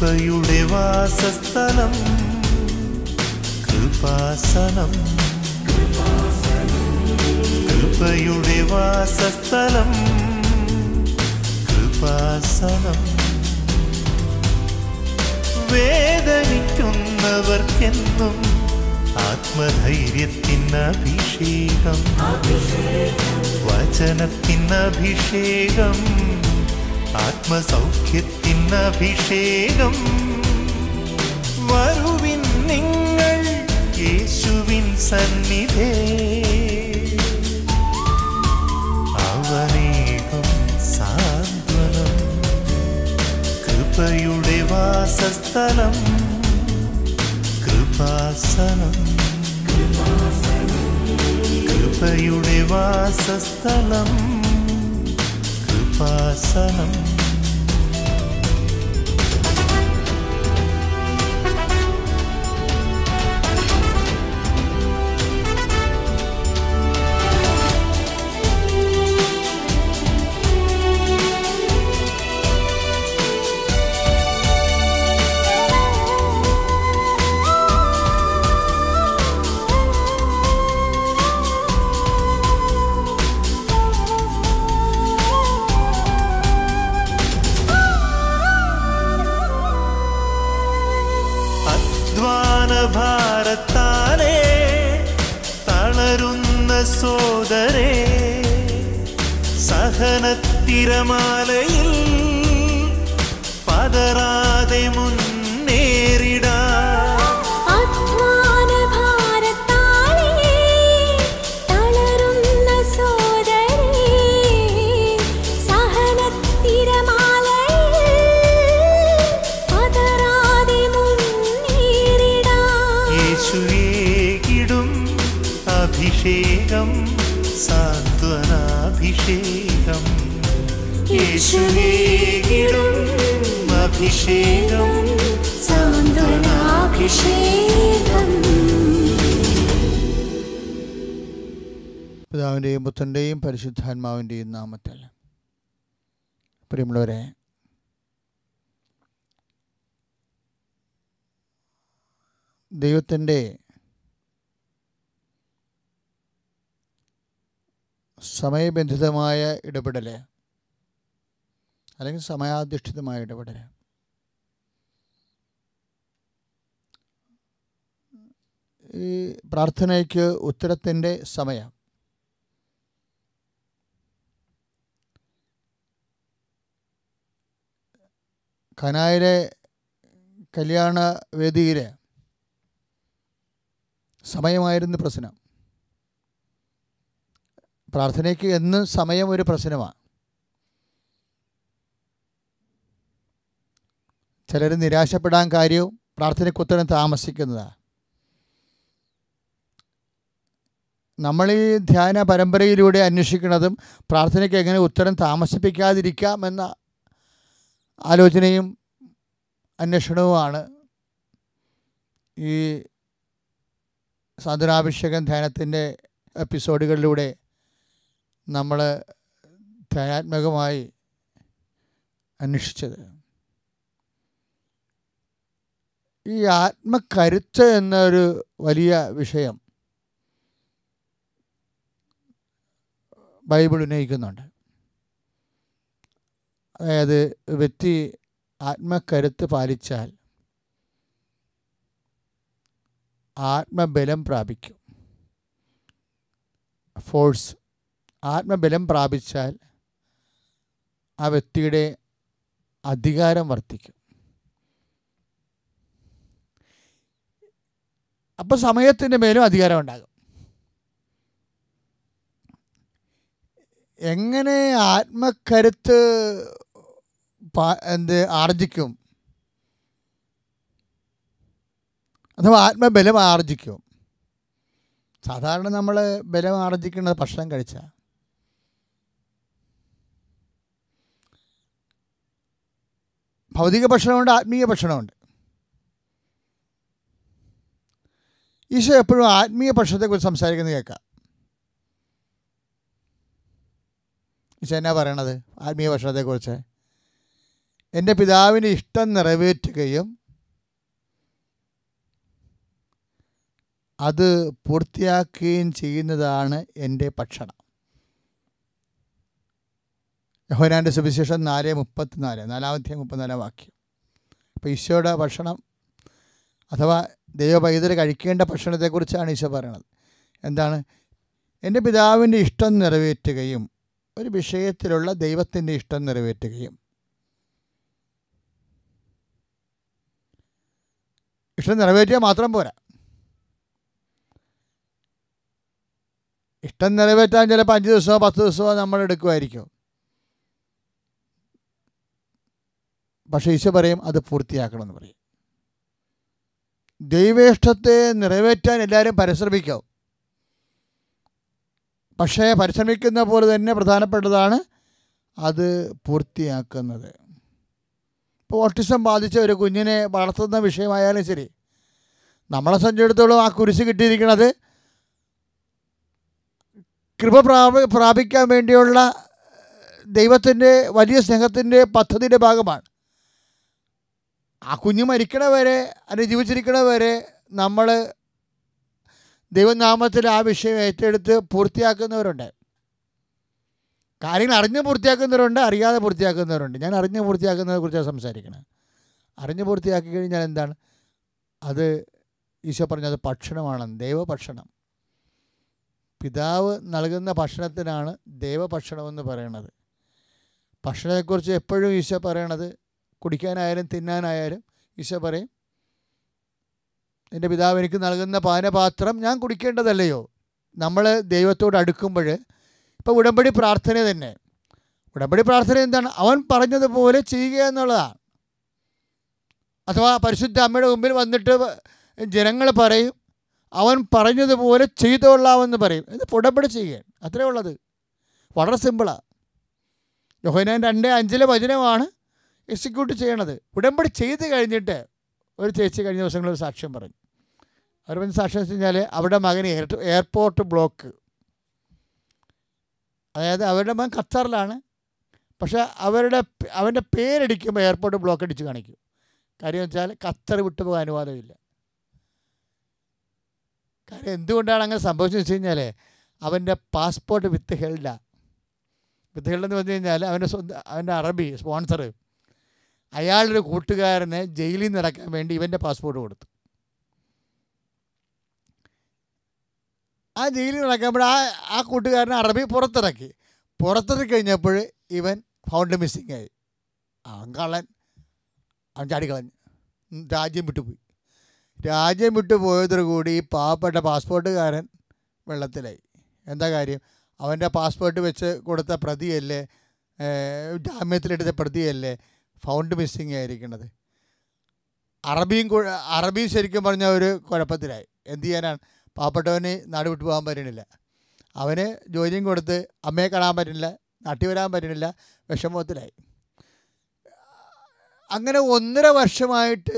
കൃപയുടെ വാസസ്ഥലം കൃപാസനം കൃപയുടെ വാസസ്ഥലം കൃപാസനം വേദനിക്കുന്നവർക്കെന്നും ആത്മധൈര്യത്തിന് അഭിഷേകം വചനത്തിന് അഭിഷേകം ആത്മസൗഖ്യത്തിന് അഭിഷേകം വരുവിൻ നിങ്ങൾ യേശുവിൻ സന്നിധേ അവനേകം സാന്ത്വനം കൃപയുടെ വാസസ്ഥലം കൃപാസനം കൃപയുടെ വാസസ്ഥലം കൃപാസനം അധ്വാന ഭാരത്താലേ തളരുന്ന സോദരേ സഹനത്തിരമാലയിൽ പതറാതെ മുന്നേറിടാ അധ്വാന ഭാരത്താലേ തളരുന്ന സോദരേ സഹനത്തിരമാലയിൽ പതറാതെ മുന്നേറിടാം യേശുവേകിടും അഭിഷേകം സാന്ത്വനാഭിഷേകം യേശുവേകിടും അഭിഷേകം സാന്ത്വനാഭിഷേകം പിതാവിൻ്റെയും പുത്രൻ്റെയും പരിശുദ്ധാത്മാവിൻ്റെയും നാമത്തിൽ പ്രിയമുള്ളവരെ ദൈവത്തിൻ്റെ സമയബന്ധിതമായ ഇടപെടൽ അല്ലെങ്കിൽ സമയാധിഷ്ഠിതമായ ഇടപെടൽ ഈ പ്രാർത്ഥനയ്ക്ക് ഉത്തരത്തിൻ്റെ സമയം ഖനായിലെ കല്യാണ വേദിയിൽ സമയമായിരുന്നു പ്രശ്നം പ്രാർത്ഥനയ്ക്ക് എന്നും സമയം ഒരു പ്രശ്നമാണ് ചിലർ നിരാശപ്പെടാൻ കാര്യവും പ്രാർത്ഥനയ്ക്ക് ഉത്തരം താമസിക്കുന്നതാണ് നമ്മൾ ഈ ധ്യാന പരമ്പരയിലൂടെ അന്വേഷിക്കുന്നതും പ്രാർത്ഥനയ്ക്ക് എങ്ങനെ ഉത്തരം താമസിപ്പിക്കാതിരിക്കാം എന്ന ആലോചനയും അന്വേഷണവുമാണ് ഈ സാധനാഭിഷേകം ധ്യാനത്തിൻ്റെ എപ്പിസോഡുകളിലൂടെ നമ്മൾ ധ്യാനാത്മകമായി അന്വേഷിച്ചത് ഈ ആത്മകരുത്ത് എന്നൊരു വലിയ വിഷയം ബൈബിൾ ഉന്നയിക്കുന്നുണ്ട് അതായത് വ്യക്തി ആത്മകരുത്ത് പാലിച്ചാൽ ആത്മബലം പ്രാപിക്കും ഫോഴ്സ് ആത്മബലം പ്രാപിച്ചാൽ ആ വ്യക്തിയുടെ അധികാരം വർദ്ധിക്കും അപ്പോൾ സമയത്തിൻ്റെ മേലും അധികാരം ഉണ്ടാകും എങ്ങനെ ആത്മകരുത്ത് പാ- എന്ത് ആർജിക്കും അഥവാ ആത്മബലം ആർജിക്കും സാധാരണ നമ്മൾ ബലം ആർജിക്കുന്നത് ഭക്ഷണം കഴിച്ചാൽ ഭൗതിക ഭക്ഷണമുണ്ട് ആത്മീയ ഭക്ഷണമുണ്ട് ഈശോ എപ്പോഴും ആത്മീയ ഭക്ഷണത്തെക്കുറിച്ച് സംസാരിക്കുന്നത് കേൾക്കാം ഈശോ എന്നാ പറയണത് ആത്മീയ ഭക്ഷണത്തെക്കുറിച്ച് എൻ്റെ പിതാവിൻ്റെ ഇഷ്ടം നിറവേറ്റുകയും അത് പൂർത്തിയാക്കുകയും ചെയ്യുന്നതാണ് എൻ്റെ ഭക്ഷണം യഹോനാൻ്റെ സുവിശേഷം നാല് മുപ്പത്തിനാല് നാലാമത്തെ മുപ്പത്തിനാലാം വാക്യം അപ്പോൾ ഈശോയുടെ ഭക്ഷണം അഥവാ ദൈവ പൈതൽ കഴിക്കേണ്ട ഭക്ഷണത്തെക്കുറിച്ചാണ് ഈശോ പറയണത് എന്താണ് എൻ്റെ പിതാവിൻ്റെ ഇഷ്ടം നിറവേറ്റുകയും ഒരു വിഷയത്തിലുള്ള ദൈവത്തിൻ്റെ ഇഷ്ടം നിറവേറ്റുകയും ഇഷ്ടം നിറവേറ്റിയാൽ മാത്രം പോരാ ഇഷ്ടം നിറവേറ്റാൻ ചിലപ്പോൾ അഞ്ച് ദിവസമോ പത്ത് ദിവസമോ നമ്മൾ എടുക്കുമായിരിക്കും പക്ഷേ ഈശോ പറയും അത് പൂർത്തിയാക്കണമെന്ന് പറയും ദൈവേഷ്ടത്തെ നിറവേറ്റാൻ എല്ലാവരും പരിശ്രമിക്കും പക്ഷേ പരിശ്രമിക്കുന്ന പോലെ തന്നെ പ്രധാനപ്പെട്ടതാണ് അത് പൂർത്തിയാക്കുന്നത് ഇപ്പോൾ ഓട്ടിസം ബാധിച്ച ഒരു കുഞ്ഞിനെ വളർത്തുന്ന വിഷയമായാലും ശരി നമ്മളെ സംബന്ധിച്ചിടത്തോളം ആ കുരിശ് കിട്ടിയിരിക്കുന്നത് കൃപ പ്രാപ പ്രാപിക്കാൻ വേണ്ടിയുള്ള ദൈവത്തിൻ്റെ വലിയ സ്നേഹത്തിൻ്റെ പദ്ധതിയുടെ ഭാഗമാണ് ആ കുഞ്ഞ് മരിക്കണ വരെ അല്ലെങ്കിൽ ജീവിച്ചിരിക്കണ വരെ നമ്മൾ ദൈവനാമത്തിൽ ആ വിഷയം ഏറ്റെടുത്ത് പൂർത്തിയാക്കുന്നവരുണ്ട് കാര്യങ്ങൾ അറിഞ്ഞ് പൂർത്തിയാക്കുന്നവരുണ്ട് അറിയാതെ പൂർത്തിയാക്കുന്നവരുണ്ട് ഞാൻ അറിഞ്ഞ് പൂർത്തിയാക്കുന്നതിനെ കുറിച്ചാണ് സംസാരിക്കുന്നത് അറിഞ്ഞ് പൂർത്തിയാക്കി കഴിഞ്ഞാൽ എന്താണ് അത് ഈശോ പറഞ്ഞത് ഭക്ഷണമാണ് ദൈവഭക്ഷണം പിതാവ് നൽകുന്ന ഭക്ഷണത്തിനാണ് ദൈവഭക്ഷണമെന്ന് പറയണത് ഭക്ഷണത്തെക്കുറിച്ച് എപ്പോഴും ഈശോ പറയണത് കുടിക്കാനായാലും തിന്നാനായാലും ഈശോ പറയും എൻ്റെ പിതാവ് എനിക്ക് നൽകുന്ന പാനപാത്രം ഞാൻ കുടിക്കേണ്ടതല്ലയോ നമ്മൾ ദൈവത്തോട് അടുക്കുമ്പോൾ ഇപ്പോൾ ഉടമ്പടി പ്രാർത്ഥന തന്നെ ഉടമ്പടി പ്രാർത്ഥന എന്താണ് അവൻ പറഞ്ഞതുപോലെ ചെയ്യുക എന്നുള്ളതാണ് അഥവാ പരിശുദ്ധ അമ്മയുടെ മുമ്പിൽ വന്നിട്ട് ജനങ്ങൾ പറയും അവൻ പറഞ്ഞതുപോലെ ചെയ്തോളാമെന്ന് പറയും ഇത് ഉടമ്പടി ചെയ്യാൻ അത്രേ ഉള്ളത് വളരെ സിമ്പിളാണ് യോഹനാൻ രണ്ട് അഞ്ചിലെ വചനമാണ് എക്സിക്യൂട്ട് ചെയ്യണത് ഉടമ്പടി ചെയ്ത് കഴിഞ്ഞിട്ട് ഒരു ചേച്ചി കഴിഞ്ഞ ദിവസങ്ങളിൽ ഒരു സാക്ഷ്യം പറഞ്ഞു അവർ പറഞ്ഞ സാക്ഷ്യം വെച്ച് കഴിഞ്ഞാൽ അവരുടെ മകന് എയർ എയർപോർട്ട് ബ്ലോക്ക് അതായത് അവരുടെ മകൻ ഖത്തറിലാണ് പക്ഷേ അവരുടെ പേ- അവൻ്റെ പേരടിക്കുമ്പോൾ എയർപോർട്ട് ബ്ലോക്ക് അടിച്ച് കാണിക്കും കാര്യം വെച്ചാൽ ഖത്തർ വിട്ടു പോകാൻ അനുവാദമില്ല കാര്യം എന്തുകൊണ്ടാണ് അങ്ങനെ സംഭവിച്ചത് വെച്ച് കഴിഞ്ഞാൽ അവൻ്റെ പാസ്പോർട്ട് വിത്ത് ഹെൽഡാണ് വിത്ത് ഹെൽഡ് എന്ന് പറഞ്ഞു കഴിഞ്ഞാൽ അവൻ്റെ സ്വന്തം അവൻ്റെ അറബി സ്പോൺസർ അയാളുടെ കൂട്ടുകാരന് ജയിലിൽ നിന്ന് ഇറക്കാൻ വേണ്ടി ഇവൻ്റെ പാസ്പോർട്ട് കൊടുത്തു ആ ജയിലിൽ നിന്ന് ഇറക്കുമ്പോൾ ആ ആ കൂട്ടുകാരനെ അറബി പുറത്തിറക്കി പുറത്തിറക്കി കഴിഞ്ഞപ്പോൾ ഇവൻ ഫൗണ്ട് മിസ്സിങ് ആയി അവൻ കള്ളൻ അവൻ ചാടിക്കളഞ്ഞു ഉം, രാജ്യം വിട്ടുപോയി രാജ്യം വിട്ടു പോയതോടുകൂടി ഈ പാവപ്പെട്ട പാസ്പോർട്ടുകാരൻ വെള്ളത്തിലായി എന്താ കാര്യം അവൻ്റെ പാസ്പോർട്ട് വെച്ച് കൊടുത്ത പ്രതിയല്ലേ ഏഹ്, ജാമ്യത്തിലെടുത്ത പ്രതിയല്ലേ ഫൗണ്ട് മിസ്സിങ് ആയിരിക്കുന്നത് അറബിയും കു- അറബിയും ശരിക്കും പറഞ്ഞ ഒരു കുഴപ്പത്തിലായി എന്ത് ചെയ്യാനാണ് പാവപ്പെട്ടവന് നാട് വിട്ടു പോകാൻ പറ്റണില്ല അവന് ജോലിയും കൊടുത്ത് അമ്മയെ കാണാൻ പറ്റുന്നില്ല നാട്ടിൽ വരാൻ പറ്റുന്നില്ല വിഷമത്തിലായി അങ്ങനെ ഒന്നര വർഷമായിട്ട്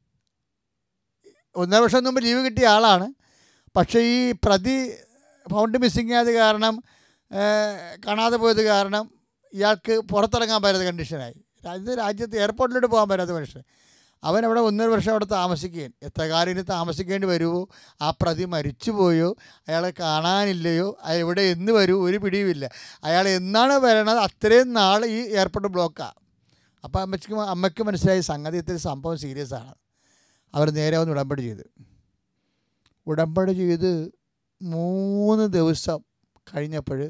ഒന്നര വർഷം മുമ്പ് ലീവ് കിട്ടിയ ആളാണ് പക്ഷേ ഈ പ്രതി ഫൗണ്ട് മിസ്സിങ് ആയത് കാരണം ഏഹ്, കാണാതെ പോയത് കാരണം ഇയാൾക്ക് പുറത്തിറങ്ങാൻ പറ്റാത്ത കണ്ടീഷനായി രാജ്യത്ത് രാജ്യത്ത് എയർപോർട്ടിലോട്ട് പോകാൻ പറ്റാത്ത മനുഷ്യൻ അവൻ അവിടെ ഒന്നര വർഷം അവിടെ താമസിക്കുകയും എത്ര കാലം ഇനി താമസിക്കേണ്ടി വരുമോ ആ പ്രതി മരിച്ചുപോയോ അയാളെ കാണാനില്ലയോ അയാൾ ഇവിടെ എന്ന് വരൂ ഒരു പിടിയുമില്ല അയാൾ എന്നാണ് വരണത് അത്രയും നാൾ ഈ എയർപോർട്ട് ബ്ലോക്കാണ് അപ്പോൾ അമ്മയ്ക്ക് അമ്മയ്ക്ക് മനസ്സിലായി സംഗതി ഇത്തിരി സംഭവം സീരിയസ് ആണ് അവർ നേരെ വന്ന് ഉടമ്പടി ചെയ്തു ഉടമ്പടി ചെയ്ത് മൂന്ന് ദിവസം കഴിഞ്ഞപ്പോൾ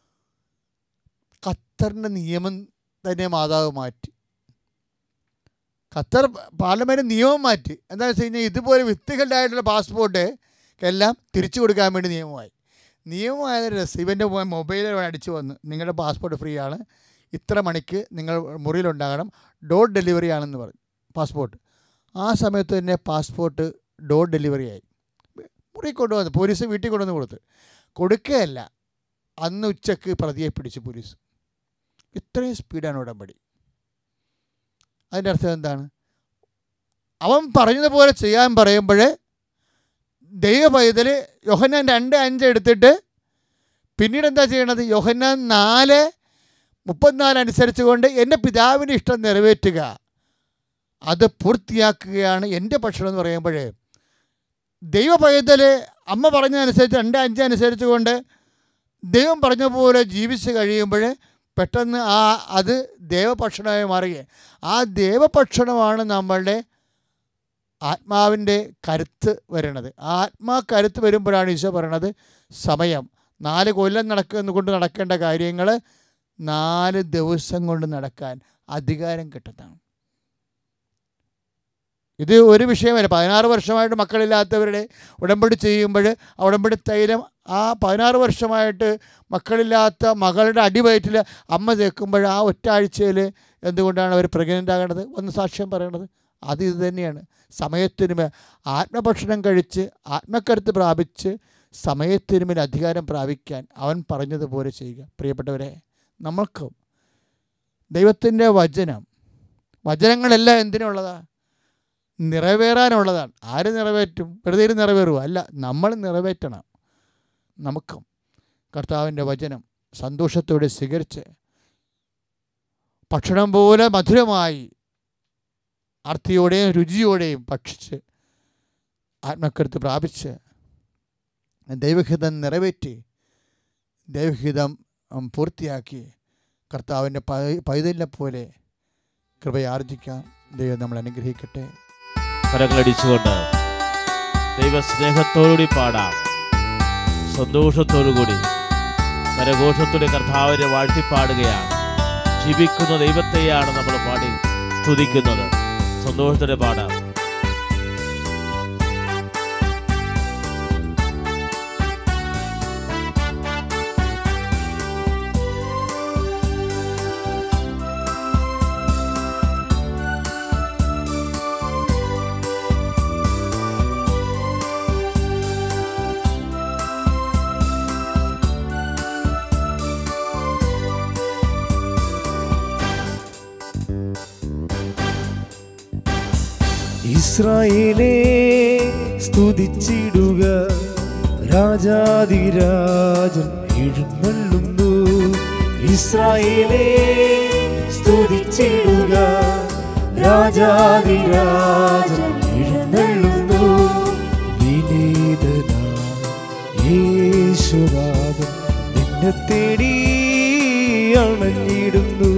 ഖത്തറിൻ്റെ നിയമം തന്നെ മാതാവ് മാറ്റി ഖത്തർ പാർലമെൻറ്റ് നിയമം മാറ്റി എന്താണെന്ന് വെച്ച് കഴിഞ്ഞാൽ ഇതുപോലെ വിത്തുകളുടെ പാസ്പോർട്ട് എല്ലാം തിരിച്ചു കൊടുക്കാൻ വേണ്ടി നിയമമായി നിയമമായത് രസം ഇവൻ്റെ മൊബൈലിൽ അടിച്ചു വന്ന് നിങ്ങളുടെ പാസ്പോർട്ട് ഫ്രീ ആണ് ഇത്ര മണിക്ക് നിങ്ങൾ മുറിയിലുണ്ടാകണം ഡോർ ഡെലിവറി ആണെന്ന് പറഞ്ഞു പാസ്പോർട്ട് ആ സമയത്ത് തന്നെ പാസ്പോർട്ട് ഡോർ ഡെലിവറി ആയി മുറി കൊണ്ടുവന്ന് പോലീസ് വീട്ടിൽ കൊണ്ടുവന്ന് കൊടുത്ത് കൊടുക്കുകയല്ല അന്ന് ഉച്ചക്ക് പ്രതിയെ പിടിച്ചു പോലീസ് ഇത്രയും സ്പീഡാണ് ഉടമ്പടി അതിൻ്റെ അർത്ഥം എന്താണ് അവൻ പറഞ്ഞതുപോലെ ചെയ്യാൻ പറയുമ്പോൾ ദൈവ പൈതൽ യോഹന്നാൻ രണ്ട് അഞ്ച് എടുത്തിട്ട് പിന്നീട് എന്താ ചെയ്യണത് യോഹന്നാൻ നാല് മുപ്പത്തിനാല് അനുസരിച്ച് കൊണ്ട് എൻ്റെ പിതാവിൻ്റെ ഇഷ്ടം നിറവേറ്റുക അത് പൂർത്തിയാക്കുകയാണ് എൻ്റെ ഭക്ഷണം എന്ന് പറയുമ്പോൾ ദൈവ പൈതൽ അമ്മ പറഞ്ഞതനുസരിച്ച് രണ്ട് അഞ്ച് അനുസരിച്ച് കൊണ്ട് ദൈവം പറഞ്ഞ പോലെ ജീവിച്ച് കഴിയുമ്പോൾ പെട്ടെന്ന് ആ അത് ദേവഭക്ഷണമായി മാറുകയാണ് ആ ദേവഭക്ഷണമാണ് നമ്മളുടെ ആത്മാവിൻ്റെ കരുത്ത് വരണത് ആത്മാ കരുത്ത് വരുമ്പോഴാണ് ഈശോ പറയണത് സമയം നാല് കൊല്ലം നടക്കുന്ന കൊണ്ട് നടക്കേണ്ട കാര്യങ്ങൾ നാല് ദിവസം കൊണ്ട് നടക്കാൻ അധികാരം കിട്ടുന്നതാണ് ഇത് ഒരു വിഷയമല്ല പതിനാറ് വർഷമായിട്ട് മക്കളില്ലാത്തവരുടെ ഉടമ്പടി ചെയ്യുമ്പോൾ ആ ഉടമ്പടി തൈലം ആ പതിനാറ് വർഷമായിട്ട് മക്കളില്ലാത്ത മകളുടെ അടിവയറ്റിൽ അമ്മ തേക്കുമ്പോൾ ആ ഒറ്റ ആഴ്ചയിൽ എന്തുകൊണ്ടാണ് അവർ പ്രഗ്നൻ്റ് ആകേണ്ടത് ഒന്ന് സാക്ഷ്യം പറയണത് അത് ഇത് തന്നെയാണ് സമയത്തിന് മേ ആത്മഭക്ഷണം കഴിച്ച് ആത്മക്കരുത്ത് പ്രാപിച്ച് സമയത്തിന് മേൽ അധികാരം പ്രാപിക്കാൻ അവൻ പറഞ്ഞതുപോലെ ചെയ്യുക പ്രിയപ്പെട്ടവരെ നമ്മൾക്കും ദൈവത്തിൻ്റെ വചനം വചനങ്ങളെല്ലാം എന്തിനുള്ളതാണ് നിറവേറാനുള്ളതാണ് ആര് നിറവേറ്റും വെറുതെ ഇരുന്ന് നിറവേറുക അല്ല നമ്മൾ നിറവേറ്റണം നമുക്കും കർത്താവിൻ്റെ വചനം സന്തോഷത്തോടെ സ്വീകരിച്ച് ഭക്ഷണം പോലെ മധുരമായി അർത്ഥിയോടെയും രുചിയോടെയും ഭക്ഷിച്ച് ആത്മക്കരുത്ത് പ്രാപിച്ച് ദൈവഹിതം നിറവേറ്റി ദൈവഹിതം ഉം, പൂർത്തിയാക്കി കർത്താവിൻ്റെ പൈ- പൈതലിനെ പോലെ കൃപയാർജിക്കാൻ ദൈവം നമ്മൾ അനുഗ്രഹിക്കട്ടെ കരങ്ങളടിച്ചുകൊണ്ട് ദൈവസ്നേഹത്തോടുകൂടി പാടാം സന്തോഷത്തോടുകൂടി കരഘോഷത്തോടെ കർത്താവിനെ വാഴ്ത്തിപ്പാടുകയാണ് ജീവിക്കുന്ന ദൈവത്തെയാണ് നമ്മൾ പാടി സ്തുതിക്കുന്നത് സന്തോഷത്തോടെ പാടാം ഇസ്രായേലേ സ്തുതിച്ചിടുക രാജാതിരാജൻ എഴുന്നള്ളുന്നു ഇസ്രായേലേ സ്തുതിച്ചിടുക രാജാതിരാജൻ എഴുന്നള്ളുന്നു വിനീതനായ യേശുനാഥൻ നിന്നെ തേടി അണഞ്ഞിടുന്നു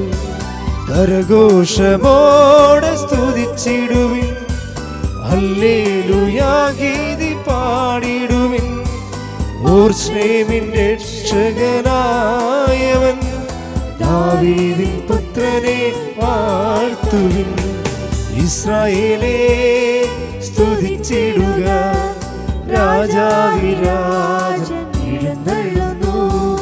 കരഘോഷമോടെ സ്തുതിച്ചിടുവിൻ ഹല്ലേലൂയാ ഗീതി പാടിടുവിൻ ഓർ സ്നേഹിൻ രക്ഷകനായവൻ ദാവീദിൻ പുത്രനെ വാഴ്ത്തുവിൻ ഇസ്രായേലേ സ്തുതിച്ചിടുക രാജാതിരാജൻ എഴുന്നള്ളുന്നു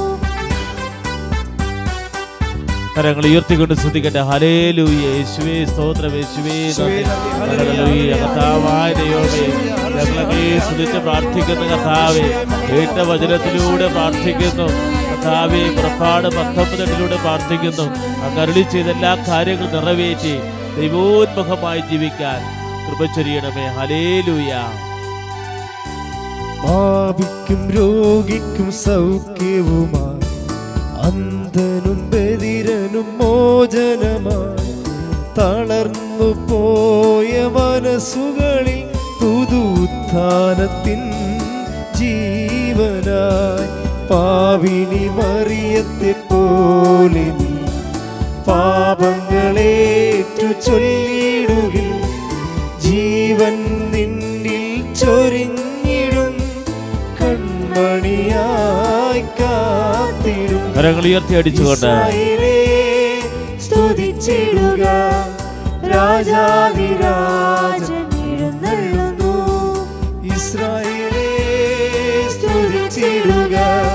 കരങ്ങൾ ഉയർത്തിക്കൊണ്ട് സ്തുതിക്കട്ടെ ഹലേലൂയ യേശുവേ സ്തോത്രം യേശുവേ നന്ദി. ഹല്ലേലൂയ. കർത്താവായ ദൈവമേ ഞങ്ങളെ സ്തുതിച്ച് പ്രാർത്ഥിക്കുന്ന കർത്താവെ കേട്ട വചനത്തിലൂടെ പ്രാർത്ഥിക്കുന്നു കർത്താവെ പുറപ്പാട് പത്തൊമ്പതെട്ടിലൂടെ പ്രാർത്ഥിക്കുന്നു അങ്ങരളി ചെയ്ത എല്ലാ കാര്യങ്ങളും നിറവേറ്റി ദൈവോന്മുഖമായി ജീവിക്കാൻ കൃപ ചൊരിയണമേ ഹലേലൂയ പാപിക്കും രോഗിക്കും സൗഖ്യവുമായി അന്ധനും ബദിരനും മോചനമായി തളർന്നു പോയ മനസ്സുകളിൽ പുതുത്ഥാനത്തിൻ ജീവനായി പാവിനി മറിയത്തെ പോലെ നീ പാപങ്ങളേറ്റു ചൊല്ലിടുകിൽ ജീവൻ നിന്നിൽ ചൊരിഞ്ഞിടും കൺമണിയായി കാത്തിടും കരങ്ങൾ ഉയർത്തി അടിച്ചുകൊണ്ട് ഇസ്രായേലേ, സ്തുതിച്ചിടുക രാജാതിരാജൻ എഴുന്നള്ളുന്നു ഇസ്രായേലേ സ്തുതിച്ചിടുക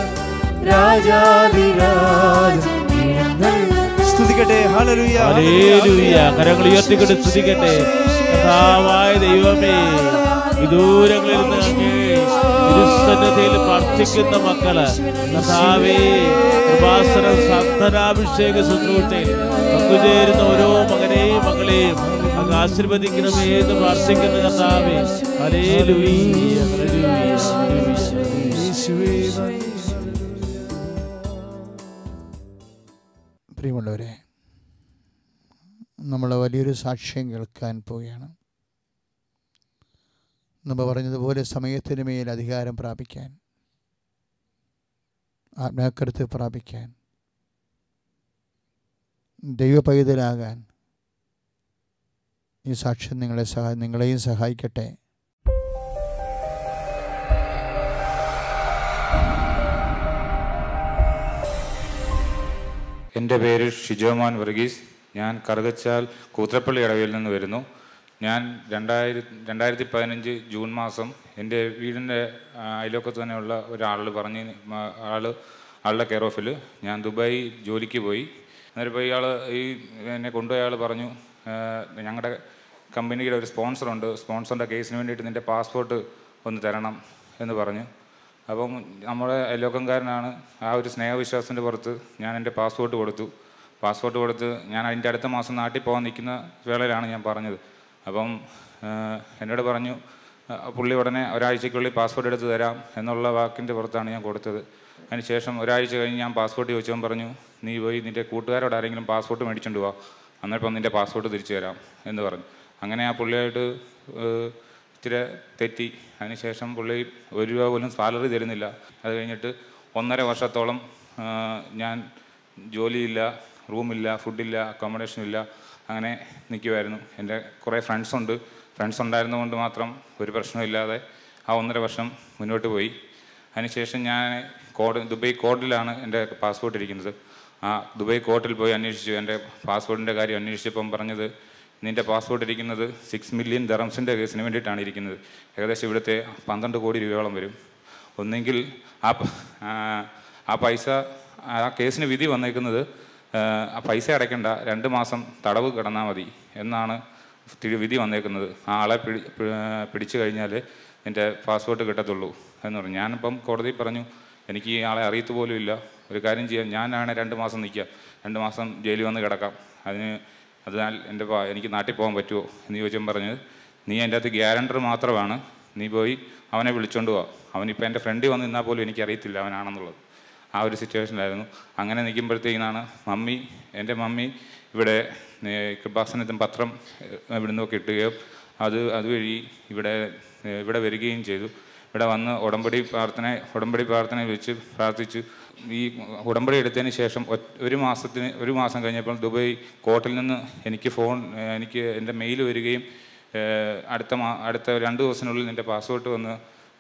രാജാതിരാജൻ എഴുന്നള്ളുന്നു സ്തുതിക്കട്ടെ ഹല്ലേലൂയ ഹല്ലേലൂയ കരങ്ങൾ ഉയർത്തിക്കൊണ്ട് സ്തുതിക്കട്ടെ കർത്താവായ ദൈവമേ വിദൂരങ്ങളിൽ നിന്ന് അങ്ങേ തിരുസന്നിധിയിൽ പ്രാർത്ഥിക്കുന്ന മക്കള് കർത്താവേ കൃപാസനം സന്തനാഭിഷേക ശുശ്രൂഷയിൽ പങ്കുചേരുന്ന ഓരോ മകനെയും മകളെയും അങ്ങ് ആശീർവദിക്കണമേ എന്ന് പ്രാർത്ഥിക്കുന്ന കർത്താവേ ഹല്ലേലൂയ ഹല്ലേലൂയ ഹല്ലേലൂയ യേശുവേ നന്ദി പ്രിയമുള്ളവരെ നമ്മൾ വലിയൊരു സാക്ഷ്യം കേൾക്കാൻ പോവുകയാണ് നമ്മൾ പറഞ്ഞതുപോലെ സമയത്തിന് മേൽ അധികാരം പ്രാപിക്കാൻ ആത്മാക്കരുത്ത് പ്രാപിക്കാൻ ദൈവ പൈതലാകാൻ ഈ സാക്ഷ്യം നിങ്ങളെ സഹാ നിങ്ങളെയും സഹായിക്കട്ടെ എൻ്റെ പേര് ഷിജോമാൻ വർഗീസ് ഞാൻ കറുകച്ചാൽ കൂത്രപ്പള്ളി ഇടവയിൽ നിന്ന് വരുന്നു ഞാൻ രണ്ടായിരത്തി രണ്ടായിരത്തി പതിനഞ്ച് ജൂൺ മാസം എൻ്റെ വീടിൻ്റെ ആ, അയൽവക്കത്ത് തന്നെയുള്ള ഒരാൾ പറഞ്ഞ് മ- ആള് ആളുടെ കെയർ ഓഫിൽ ഞാൻ ദുബായി ജോലിക്ക് പോയി അന്നേരം ഇപ്പോൾ ഇയാൾ ഈ എന്നെ കൊണ്ടുപോയ ആൾ പറഞ്ഞു ഞങ്ങളുടെ കമ്പനിയുടെ ഒരു സ്പോൺസറുണ്ട് സ്പോൺസറിൻ്റെ കേസിന് വേണ്ടിയിട്ട് നിൻ്റെ പാസ്പോർട്ട് ഒന്ന് തരണം എന്ന് പറഞ്ഞു അപ്പം നമ്മുടെ അയൽവക്കംകാരനാണ് ആ ഒരു സ്നേഹവിശ്വാസത്തിൻ്റെ പുറത്ത് ഞാൻ എൻ്റെ പാസ്പോർട്ട് കൊടുത്തു പാസ്പോർട്ട് കൊടുത്ത് ഞാൻ അതിൻ്റെ അടുത്ത മാസം നാട്ടിൽ പോകാൻ നിൽക്കുന്ന വേളയിലാണ് ഞാൻ പറഞ്ഞത് അപ്പം ആ, എന്നോട് പറഞ്ഞു ആ, പുള്ളി ഉടനെ ഒരാഴ്ചയ്ക്കുള്ളിൽ പാസ്പോർട്ട് എടുത്ത് തരാം എന്നുള്ള വാക്കിൻ്റെ പുറത്താണ് ഞാൻ കൊടുത്തത് അതിനുശേഷം ഒരാഴ്ച കഴിഞ്ഞ് ഞാൻ പാസ്പോർട്ട് ചോദിച്ചവൻ പറഞ്ഞു നീ പോയി നിൻ്റെ കൂട്ടുകാരോട് ആരെങ്കിലും പാസ്പോർട്ട് മേടിച്ചുകൊണ്ട് പോവാ അന്നേരം നിൻ്റെ പാസ്പോർട്ട് തിരിച്ചു തരാം എന്ന് പറഞ്ഞു അങ്ങനെ ആ പുള്ളിയായിട്ട് ഏഹ്, ഇച്ചിരി തെറ്റി അതിനുശേഷം പുള്ളി ഒരു രൂപ പോലും സാലറി തരുന്നില്ല അത് കഴിഞ്ഞിട്ട് ഒന്നര വർഷത്തോളം ആ, ഞാൻ ജോലിയില്ല റൂമില്ല ഫുഡില്ല അക്കോമഡേഷൻ ഇല്ല അങ്ങനെ നിൽക്കുമായിരുന്നു എൻ്റെ കുറേ ഫ്രണ്ട്സ് ഉണ്ട് ഫ്രണ്ട്സ് ഉണ്ടായിരുന്നതുകൊണ്ട് മാത്രം ഒരു പ്രശ്നമില്ലാതെ ആ ഒന്നര വർഷം മുന്നോട്ട് പോയി അതിനുശേഷം ഞാൻ കോഡ് ദുബൈ കോർട്ടിലാണ് എൻ്റെ പാസ്പോർട്ട് ഇരിക്കുന്നത് ആ ദുബൈ കോർട്ടിൽ പോയി അന്വേഷിച്ചു എൻ്റെ പാസ്പോർട്ടിൻ്റെ കാര്യം അന്വേഷിച്ചപ്പം പറഞ്ഞത് നിൻ്റെ പാസ്പോർട്ട് ഇരിക്കുന്നത് സിക്സ് മില്യൺ ദറംസിൻ്റെ കേസിന് വേണ്ടിയിട്ടാണ് ഇരിക്കുന്നത് ഏകദേശം ഇവിടുത്തെ പന്ത്രണ്ട് കോടി രൂപയോളം വരും ഒന്നെങ്കിൽ ആ പ- ആ, ആ പൈസ ആ കേസിന് വിധി വന്നേക്കുന്നത് ആ, ആ പൈസ അടയ്ക്കണ്ട രണ്ട് മാസം തടവ് കിടന്നാൽ മതി എന്നാണ് തി- വിധി വന്നേക്കുന്നത് ആ ആളെ പിടി പി- പിടിച്ചു കഴിഞ്ഞാൽ എൻ്റെ പാസ്പോർട്ട് കിട്ടത്തുള്ളൂ എന്ന് പറഞ്ഞു ഞാനിപ്പം കോടതി പറഞ്ഞു എനിക്ക് ഈ ആളെ അറിയത്ത് പോലും ഇല്ല ഒരു കാര്യം ചെയ്യാം ഞാനാണ് രണ്ട് മാസം നിൽക്കുക രണ്ട് മാസം ജയിലിൽ വന്ന് കിടക്കാം അതിന് അതിനാൽ എൻ്റെ പാ- എനിക്ക് നാട്ടിൽ പോകാൻ പറ്റുമോ എന്ന് ചോദിച്ചപ്പോൾ പറഞ്ഞത് നീ എൻ്റെ അകത്ത് ഗ്യാരണ്ടർ മാത്രമാണ് നീ പോയി അവനെ വിളിച്ചോണ്ട് പോവാ അവനിപ്പോൾ എൻ്റെ ഫ്രണ്ട് വന്ന് നിന്നാൽ പോലും എനിക്ക് അറിയത്തില്ല അവനാണെന്നുള്ളത് ആ ഒരു സിറ്റുവേഷനിലായിരുന്നു അങ്ങനെ നിൽക്കുമ്പോഴത്തേക്കിനാണ് മമ്മി എൻ്റെ മമ്മി ഇവിടെ ഏഹ്, കൃപാസനത്തിന് പത്രം ഏഹ്, ഇവിടുന്ന് കിട്ടുകയോ അത് അതുവഴി ഇവിടെ ഏഹ്, ഇവിടെ വരികയും ചെയ്തു ഇവിടെ വന്ന് ഉടമ്പടി പ്രാർത്ഥന ഉടമ്പടി പ്രാർത്ഥന വെച്ച് പ്രാർത്ഥിച്ചു ഈ ഉടമ്പടി എടുത്തതിന് ശേഷം ഒറ്റ- ഒരു മാസത്തിന് ഒരു മാസം കഴിഞ്ഞപ്പോൾ ദുബായ് കോർട്ടിൽ നിന്ന് എനിക്ക് ഫോൺ ഏഹ്, എനിക്ക് എൻ്റെ മെയിൽ വരികയും ഏഹ്, അടുത്ത മാ അടുത്ത രണ്ട് ദിവസത്തിനുള്ളിൽ നിൻ്റെ പാസ്പോർട്ട് വന്ന്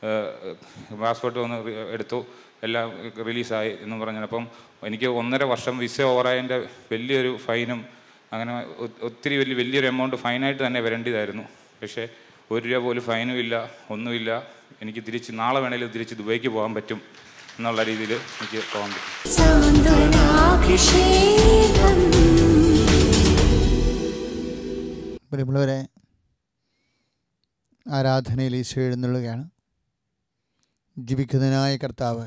പാസ്പോർട്ട് വന്ന് റി- എടുത്തു എല്ലാം റിലീസായി എന്ന് പറഞ്ഞു അപ്പം എനിക്ക് ഒന്നര വർഷം വിസ ഓവറായതിൻ്റെ വലിയൊരു ഫൈനും അങ്ങനെ ഒ- ഒത്തിരി വലിയ വലിയൊരു എമൗണ്ട് ഫൈനായിട്ട് തന്നെ വരേണ്ടതായിരുന്നു പക്ഷേ ഒരു രൂപ പോലും ഫൈനും ഇല്ല ഒന്നുമില്ല എനിക്ക് തിരിച്ച് നാളെ വേണേലും തിരിച്ച് ദുബൈക്ക് പോകാൻ പറ്റും എന്നുള്ള രീതിയിൽ എനിക്ക് പോകാൻ പറ്റും സാന്ത്വനാഭിഷേകം പ്രിയമുള്ളവരെ ആരാധനയിൽ ഈശോ എഴുന്നള്ളുകയാണ് ജീവിക്കുന്നതിനായ കർത്താവ്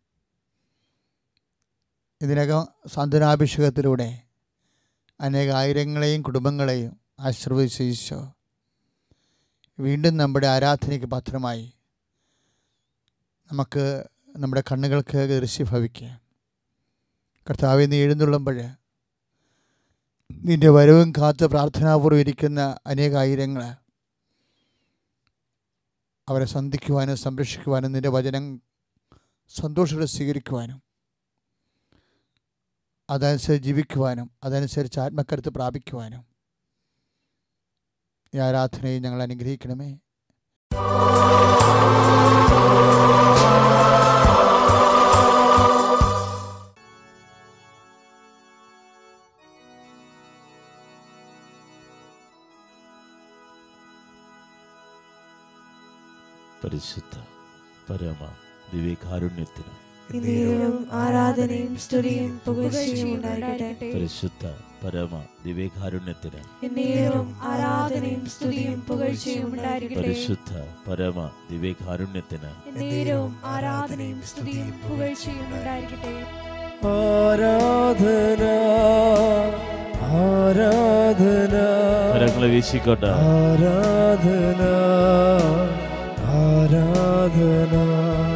ഇതിനകം സാന്ത്വനാഭിഷേകത്തിലൂടെ അനേക ആയിരങ്ങളെയും കുടുംബങ്ങളെയും ആശീർവദിച്ച ഈശോ വീണ്ടും നമ്മുടെ ആരാധനയ്ക്ക് പാത്രമായി നമുക്ക് നമ്മുടെ കണ്ണുകൾക്ക് ദൃശ്യഭവിക്കുക കർത്താവിൽ നീ എഴുന്നള്ളുമ്പോൾ നിന്റെ വരവും കാത്ത് പ്രാർത്ഥനാപൂർവ്വം ഇരിക്കുന്ന അനേകായിരങ്ങൾ അവരെ സന്ധിക്കുവാനും സംരക്ഷിക്കുവാനും നിന്റെ വചനം സന്തോഷത്തോടെ സ്വീകരിക്കുവാനും അതനുസരിച്ച് ജീവിക്കുവാനും അതനുസരിച്ച് ആത്മക്കരുത്ത് പ്രാപിക്കുവാനും ഈ ആരാധനയെ ഞങ്ങൾ അനുഗ്രഹിക്കണമേ പരിശുദ്ധ പരമ ദിവ്യകാരുണ്യത്തിന് എന്നേരവും ആരാധനയും സ്തുതിയും പുകഴ്ചയും ഉണ്ടായിരിക്കട്ടെ പരിശുദ്ധ പരമ ദിവ്യകാരുണ്യത്തിന് എന്നേരവും ആരാധനയും സ്തുതിയും പുകഴ്ചയും ഉണ്ടായിരിക്കട്ടെ പരിശുദ്ധ പരമ ദിവ്യകാരുണ്യത്തിന് എന്നേരവും ആരാധനയും സ്തുതിയും പുകഴ്ചയും ഉണ്ടായിരിക്കട്ടെ ആരാധന ആരാധന കരങ്ങളെ വീശിക്കോട്ടെ ആരാധന ആരാധന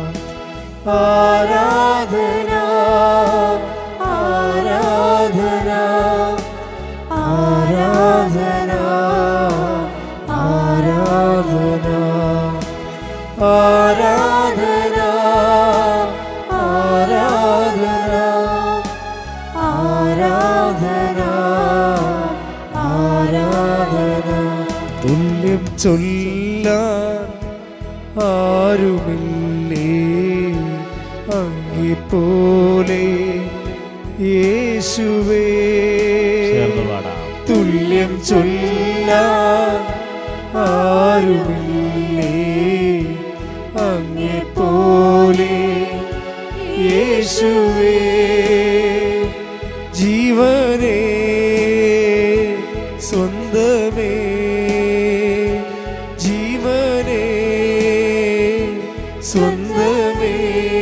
ആരാധന ആരാധന തുല്യം ചൊല്ലാൻ ആരുമില്ലേ അങ്ങിപ്പോലെ യേശുവേ ചേർന്ന് പാടാം തുല്യം ചൊല്ലാൻ ആരുമില്ലേ അങ്ങെപ്പോലെ യേശുവേ ജീവനേ സ്വന്തമേ ജീവനേ സ്വന്തമേ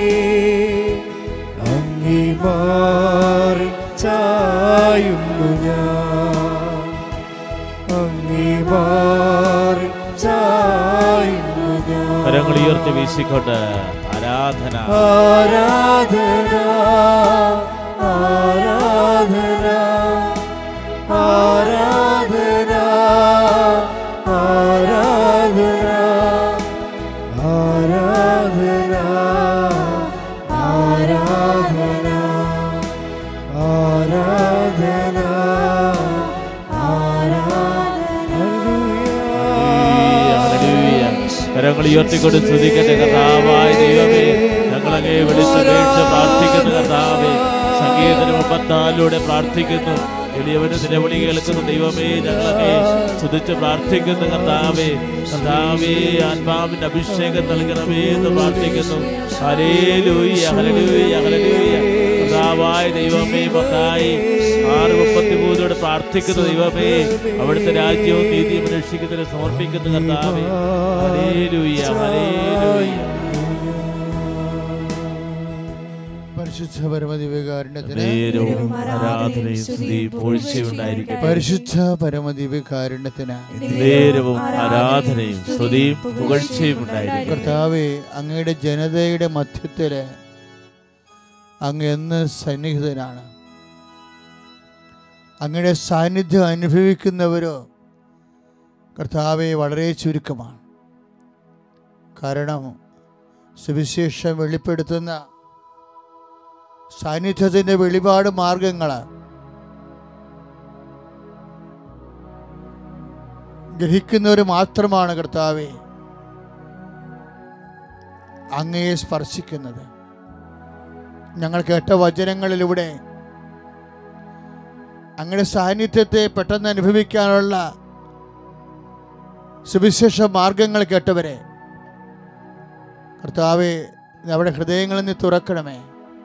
അങ്ങേ മാറി ചായുന്നു ഞാൻ അങ്ങേ മാറി ചായുന്നു ഞാൻ കരങ്ങൾ ഉയർത്തി വീശിക്കൊണ്ട് ആരാധന ആരാധന ആരാധന ആരാധന ആരാധന ആരാധന ആരാധന ആരാധന ഹല്ലേലൂയ. കരങ്ങൾ ഉയർത്തിക്കൊണ്ട് സ്തുതിക്കട്ടെ കർത്താവായ ദൈവമേ ഞങ്ങളങ്ങേ വിളിച്ചപേക്ഷ പ്രാർത്ഥിക്കുന്ന കർത്താവേ സംഗീതത്തിന് മുമ്പത്താലൂടെ പ്രാർത്ഥിക്കുന്നു എളിയവന് നിലവിളി കേൾക്കുന്ന ദൈവമേ ഞങ്ങളങ്ങേ സ്തുതിച്ച് പ്രാർത്ഥിക്കുന്നു കർത്താവേ കർത്താവേ ആത്മാവിന്റെ അഭിഷേകം നൽകണമേ എന്ന് പ്രാർത്ഥിക്കുന്നു ഹല്ലേലൂയ ഹല്ലേലൂയ ഹല്ലേലൂയ കർത്താവായ ദൈവമേ മക്കായി ആറ് മുപ്പത്തി മൂന്നോട് പ്രാർത്ഥിക്കുന്ന ദൈവമേ അവിടുത്തെ രാജ്യവും നീതിയും രക്ഷിക്കുന്നതിന് സമർപ്പിക്കുന്ന കർത്താവേ ഹല്ലേലൂയ ഹല്ലേലൂയ പരിശുദ്ധ പരമദിവ്യകാരുണ്യത്തിന് നേരവും ആരാധനയും സ്തുതിയും പൂഴ്ചയുണ്ടായിരിക്കട്ടെ പരിശുദ്ധ പരമദിവ്യകാരുണ്യത്തിന് നേരവും ആരാധനയും സ്തുതിയും പുകഴ്ചയും ഉണ്ടായിരിക്കട്ടെ കർത്താവെ അങ്ങയുടെ ജനതയുടെ മധ്യത്തില് അങ്ങ് എന്ന് സന്നിഹിതനാണ് അങ്ങയുടെ സാന്നിധ്യം അനുഭവിക്കുന്നവരോ കർത്താവെ വളരെ ചുരുക്കമാണ് കാരണം സുവിശേഷം വെളിപ്പെടുത്തുന്ന സാന്നിധ്യത്തിൻ്റെ വെളിപാട് മാർഗങ്ങൾ ഗ്രഹിക്കുന്നവർ മാത്രമാണ് കർത്താവെ അങ്ങയെ സ്പർശിക്കുന്നത് ഞങ്ങൾ കേട്ട വചനങ്ങളിലൂടെ അങ്ങയുടെ സാന്നിധ്യത്തെ പെട്ടെന്ന് അനുഭവിക്കാനുള്ള സുവിശേഷ മാർഗങ്ങൾ കേട്ടവരെ കർത്താവെ നമ്മുടെ ഹൃദയങ്ങളിൽ നിന്ന് തുറക്കണമേ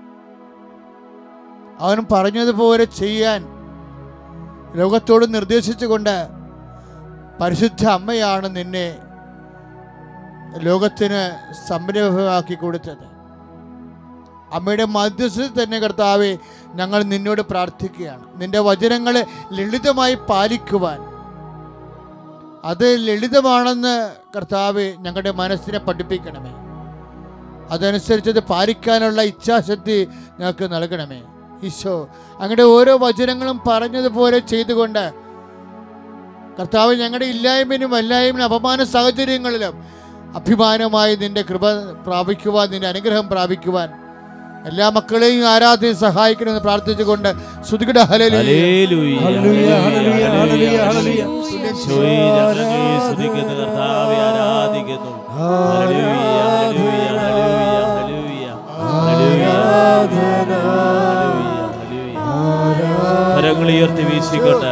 അവൻ പറഞ്ഞതുപോലെ ചെയ്യാൻ ലോകത്തോട് നിർദ്ദേശിച്ചുകൊണ്ട് പരിശുദ്ധ അമ്മയാണ് നിന്നെ ലോകത്തിന് സംരംഭമാക്കി കൊടുത്തത് അമ്മയുടെ മധ്യസ്ഥത്തിൽ തന്നെ കർത്താവെ ഞങ്ങൾ നിന്നോട് പ്രാർത്ഥിക്കുകയാണ് നിന്റെ വചനങ്ങൾ ലളിതമായി പാലിക്കുവാൻ അത് ലളിതമാണെന്ന് കർത്താവെ ഞങ്ങളുടെ മനസ്സിനെ പഠിപ്പിക്കണമേ അതനുസരിച്ച് അത് പാലിക്കാനുള്ള ഇച്ഛാശക്തി ഞങ്ങൾക്ക് നൽകണമേ ഈശോ അങ്ങയുടെ ഓരോ വചനങ്ങളും പറഞ്ഞതുപോലെ ചെയ്തുകൊണ്ട് കർത്താവ് ഞങ്ങളുടെ ഇല്ലായ്മയിലും വല്ലായ്മയിലും അപമാന സാഹചര്യങ്ങളിലും അഭിമാനമായി നിന്റെ കൃപ പ്രാപിക്കുവാൻ നിന്റെ അനുഗ്രഹം പ്രാപിക്കുവാൻ എല്ലാ മക്കളെയും ആരാധന സഹായിക്കണമെന്ന് പ്രാർത്ഥിച്ചുകൊണ്ട് ശ്രുതികട hallelujah hallelujah, hallelujah, hallelujah, hallelujah. ഈശോയെ ഞങ്ങളെ സ്തുതിക്കുന്നു കർത്താവെ ആരാധിക്കുന്നു hallelujah hallelujah hallelujah hallelujah hallelujah hallelujah കരങ്ങൾ ഉയർത്തി വീശിക്കൊണ്ട്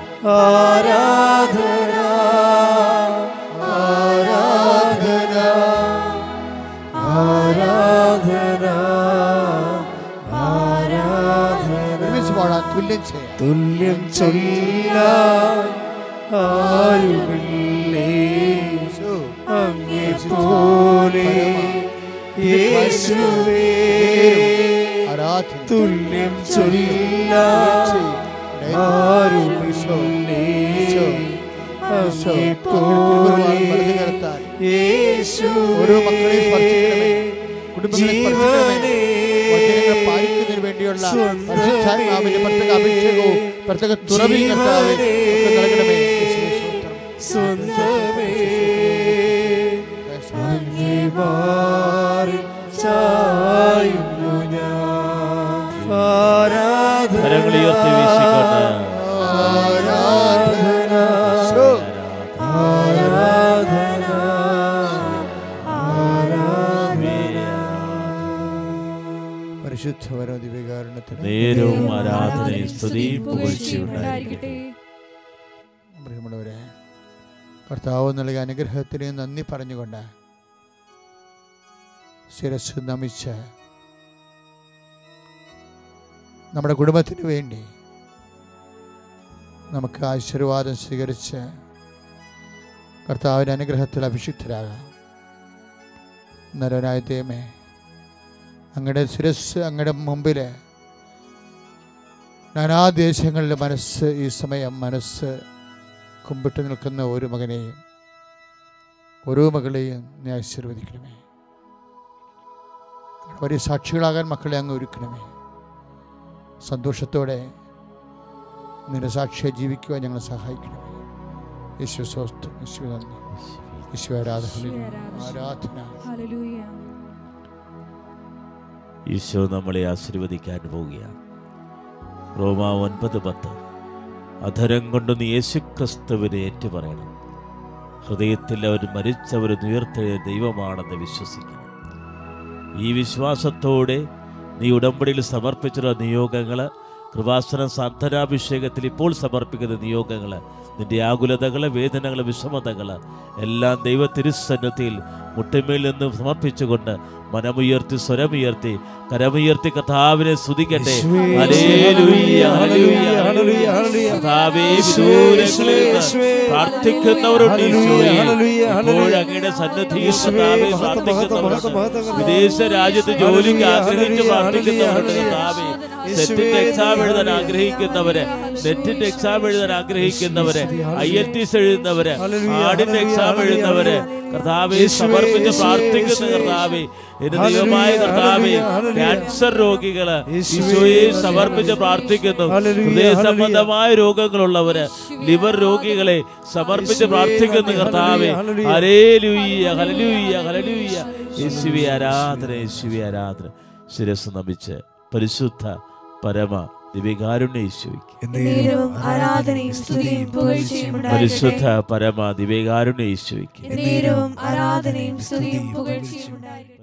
ആരാധന ആരാധന ആരാധന ആരാധന ഒരുമിച്ച് പാടാൻ തുല്യം ചെയ്യാം തുല്യം ചൊല്ലാൻ ആരുമില്ലേ അങ്ങേ പോലെ യേശുവേ ആരാധന തുല്യം ചൊല്ലാൻ ആരുമില്ലേ അങ്ങേ പോലെ ഓരോ മക്കളെയും സ്പർശിക്കണമേ കുടുംബങ്ങളെ സ്പർശിക്കണമേ വചനങ്ങൾ പാലിക്കുന്നതിന് വേണ്ടിയുള്ള പരിശുദ്ധാത്മാവിന്റെ പ്രത്യേക അഭിഷേകവും പ്രത്യേക തുറവിയും കർത്താവേ ഒക്കെ നൽകണമേ യേശുവേ, സ്തോത്രം. സ്വന്തമേ അങ്ങേ മാറി ചായുന്നു ഞാൻ ആരാധന കരങ്ങൾ ഉയർത്തി വീശിക്കൊണ്ട് ആരാധന. ഈശോ. ആരാധന വിശുദ്ധവരോ ദിവ്യകാരുണ്യത്തിന് നേരവും ആരാധനയും സ്തുതിയും പുകഴ്ചയും ഉണ്ടായിരിക്കട്ടെ ഉണ്ടായിരിക്കട്ടെ പ്രിയമുള്ളവരെ കർത്താവ് നൽകിയ അനുഗ്രഹത്തിന് നന്ദി പറഞ്ഞുകൊണ്ട് ശിരസ് നമിച്ച് നമ്മുടെ കുടുംബത്തിന് വേണ്ടി നമുക്ക് ആശീർവാദം സ്വീകരിച്ച് കർത്താവിൻ്റെ അനുഗ്രഹത്തിൽ അഭിഷിക്തരാകാം നരനായ ദൈവമേ അങ്ങയുടെ ശിരസ് അങ്ങയുടെ മുമ്പിൽ നാനാദേശങ്ങളിലെ മനസ്സ് ഈ സമയം മനസ്സ് കുമ്പിട്ട് നിൽക്കുന്ന ഒരു മകനെയും ഓരോ മകളെയും നീ ആശീർവദിക്കണമേ വലിയ സാക്ഷികളാകാൻ മക്കളെ അങ്ങ് ഒരുക്കണമേ സന്തോഷത്തോടെ നിന്റെ സാക്ഷിയെ ജീവിക്കുവാൻ ഞങ്ങളെ സഹായിക്കണമേ യേശു സ്വസ്ഥം യേശു നന്ദി യേശു ആരാധന ആരാധന ഹല്ലേലൂയ ഈശോ നമ്മളെ ആശീർവദിക്കാൻ പോവുകയാണ് റോമ ഒൻപത് പത്ത് അധരം കൊണ്ട് നീ യേശുക്രിസ്തുവിനെ ഏറ്റുപറയണം ഹൃദയത്തിൽ അവർ മരിച്ചവർ ഉയർത്തെഴുതിയ ദൈവമാണെന്ന് വിശ്വസിക്കണം ഈ വിശ്വാസത്തോടെ നീ ഉടമ്പടിയിൽ സമർപ്പിച്ചിട്ടുള്ള നിയോഗങ്ങൾ കൃപാസന സാന്ത്വനാഭിഷേകത്തിൽ ഇപ്പോൾ സമർപ്പിക്കുന്ന നിയോഗങ്ങൾ നിന്റെ ആകുലതകൾ വേദനകൾ വിഷമതകൾ എല്ലാം ദൈവ തിരുസന്നത്തിൽ മുട്ടമേൽ നിന്ന് സമർപ്പിച്ചുകൊണ്ട് മനമുയർത്തി സ്വരമുയർത്തി കരമുയർത്തി കഥാവിനെ സ്തുതിക്കട്ടെ ഹല്ലേലൂയ, ഹല്ലേലൂയ, ഹല്ലേലൂയ. കർത്താവേ, വിദൂരങ്ങളിൽ നിന്ന് പ്രാർത്ഥിക്കുന്നവരുണ്ട് ഈശോയെ. ഇപ്പോൾ അങ്ങയുടെ സന്നിധിയിൽ കർത്താവേ പ്രാർത്ഥിക്കുന്നവരുണ്ട് വിദേശ രാജ്യത്ത് ജോലിക്ക് ആഗ്രഹിച്ച് പ്രാർത്ഥിക്കുന്നവരുണ്ട് കർത്താവേ നെറ്റിന്റെ എക്സാം എഴുതാൻ ആഗ്രഹിക്കുന്നവര് നെറ്റിന്റെ എക്സാം എഴുതാൻ ആഗ്രഹിക്കുന്നവര് ഐ എൽ ടി എസ് എഴുതുന്നവര് ആടിന്റെ എക്സാം എഴുതുന്നവര് കർത്താവെ സമർപ്പിച്ച് പ്രാർത്ഥിക്കുന്ന കർത്താവെ എന്റെ ദൈവമായ കർത്താവെ ക്യാൻസർ രോഗികള് ഈശോയെ സമർപ്പിച്ച് പ്രാർത്ഥിക്കുന്നു ഹൃദയ സംബന്ധമായ രോഗങ്ങളുള്ളവര് ലിവർ രോഗികളെ സമർപ്പിച്ച് പ്രാർത്ഥിക്കുന്നു കർത്താവെ ഹലേലൂയ്യ ഹലലൂയ്യ ഹലലൂയ്യ യേശുവി ആരാധന യേശുവി ആരാധന ശിരസ് നമിച്ച് പരിശുദ്ധ പരമ ദിവ്യകാരുണ്യ യേശുവിക്ക് നേരവും ആരാധനയും സ്തുതിയും പുകഴ്ചയും പരിശുദ്ധ ഉണ്ടായിരിക്കട്ടെ പരമ ദിവ്യകാരുണ്യ യേശുവിക്ക് നേരവും ആരാധനയും സ്തുതിയും പുകഴ്ചയും ഉണ്ടായിരിക്കട്ടെ